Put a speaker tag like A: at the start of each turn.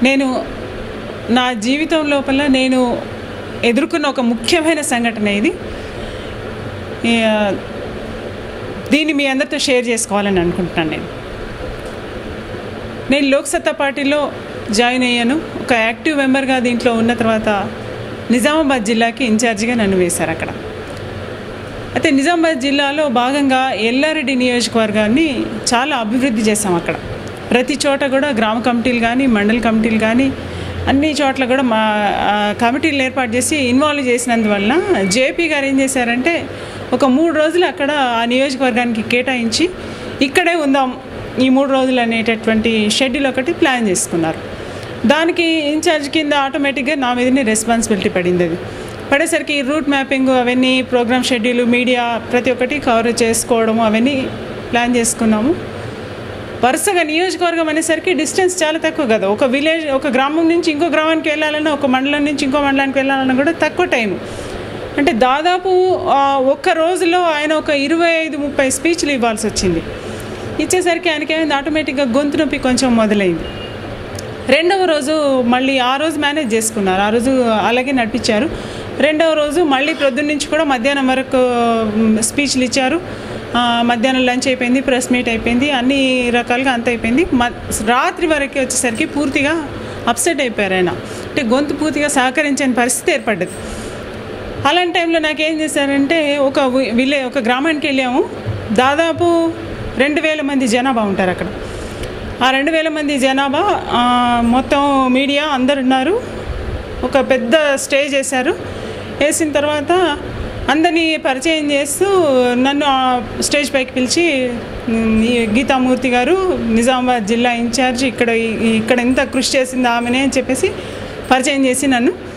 A: నేను నా జీవితం లోపల నేను ఎదుర్కొన్న ఒక ముఖ్యమైన సంఘటన ఇది ఈ, ఆ, దీన్ని మీ అందరితో షేర్ చేసుకోవాలని అనుకుంటున్నాను నేను నేను లోక్సత్తా పార్టీలో జాయిన్ అయ్యాను ఒక యాక్టివ్ మెంబర్గా దీంట్లో ఉన్న తర్వాత నిజామాబాద్ జిల్లాకి ఇన్ఛార్జిగా నన్ను వేశారు అక్కడ అయితే నిజామాబాద్ జిల్లాలో భాగంగా ఎల్లారెడ్డి నియోజకవర్గాన్ని చాలా అభివృద్ధి చేశాం అక్కడ ప్రతి చోట కూడా గ్రామ కమిటీలు కానీ మండల కమిటీలు కానీ అన్ని చోట్ల కూడా మా ఆ, కమిటీలు ఏర్పాటు చేసి ఇన్వాల్వ్ చేసినందువలన జేపీ గారు ఏం చేశారంటే ఒక మూడు రోజులు అక్కడ ఆ నియోజకవర్గానికి కేటాయించి ఇక్కడే ఉందాం ఈ మూడు రోజులు అనేటటువంటి షెడ్యూల్ ఒకటి ప్లాన్ చేసుకున్నారు దానికి ఇన్ఛార్జ్ కింద ఆటోమేటిక్గా నా మీదనే రెస్పాన్సిబిలిటీ పడింది అది పడేసరికి రూట్ మ్యాపింగ్ అవన్నీ ప్రోగ్రామ్ షెడ్యూల్ మీడియా ప్రతి ఒక్కటి కవర్ చేసుకోవడం అవన్నీ ప్లాన్ చేసుకున్నాము వరుసగా నియోజకవర్గం అనేసరికి డిస్టెన్స్ చాలా తక్కువ కదా ఒక విలేజ్ ఒక గ్రామం నుంచి ఇంకో గ్రామానికి వెళ్ళాలన్నా ఒక మండలం నుంచి ఇంకో మండలానికి వెళ్ళాలన్నా కూడా తక్కువ టైం అంటే దాదాపు ఆ, ఒక్క రోజులో ఆయన ఒక ఇరవై ఐదు ముప్పై స్పీచ్లు ఇవ్వాల్సి వచ్చింది ఇచ్చేసరికి ఆయనకి ఏమైంది ఆటోమేటిక్గా గొంతు నొప్పి కొంచెం మొదలైంది రెండవ రోజు మళ్ళీ ఆ రోజు మేనేజ్ చేసుకున్నారు ఆ రోజు అలాగే నడిపించారు రెండవ రోజు మళ్ళీ ప్రొద్దున్న నుంచి కూడా మధ్యాహ్నం వరకు మ్, స్పీచ్లు ఇచ్చారు ఆ, మధ్యాహ్నం లంచ్ అయిపోయింది ప్రెస్ మీట్ అయిపోయింది అన్ని రకాలుగా అంత అయిపోయింది మ రాత్రి వరకు వచ్చేసరికి పూర్తిగా అప్సెట్ అయిపోయారు ఆయన అంటే గొంతు పూర్తిగా సహకరించని పరిస్థితి ఏర్పడ్డది అలాంటి టైంలో నాకేం చేశారంటే ఒక వి- విలే ఒక గ్రామానికి వెళ్ళాము దాదాపు రెండు వేల మంది జనాభా ఉంటారు అక్కడ ఆ రెండు వేల మంది జనాభా ఆ, మొత్తం మీడియా అందరు ఉన్నారు ఒక పెద్ద స్టేజ్ వేశారు వేసిన తర్వాత అందరినీ పరిచయం చేస్తూ నన్ను ఆ స్టేజ్ పైకి పిలిచి "ఉమ్, ఈ గీతామూర్తి గారు నిజామాబాద్ జిల్లా ఇన్ఛార్జ్ ఇక్కడ ఈ- ఇక్కడ ఎంత కృషి చేసింది ఆమెనే అని చెప్పేసి పరిచయం చేసి నన్ను